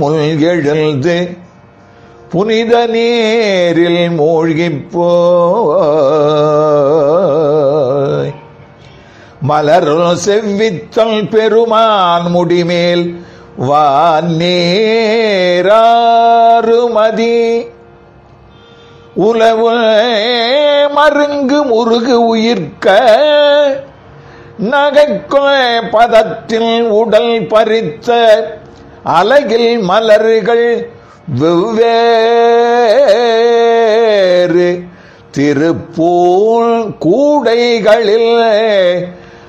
முல் எழுந்து புனித நீரில் மூழ்கிப் போய் மலருள் செவ்வித்தல் பெருமான் முடிமேல் வாநேராறுமதி உலவு மருங்கு முருகு உயிர்க்க நகைக்கொலை பதத்தில் உடல் பறித்த அலகில் மலர்கள் வெவ்வேறு திருப்பூல் கூடைகளில்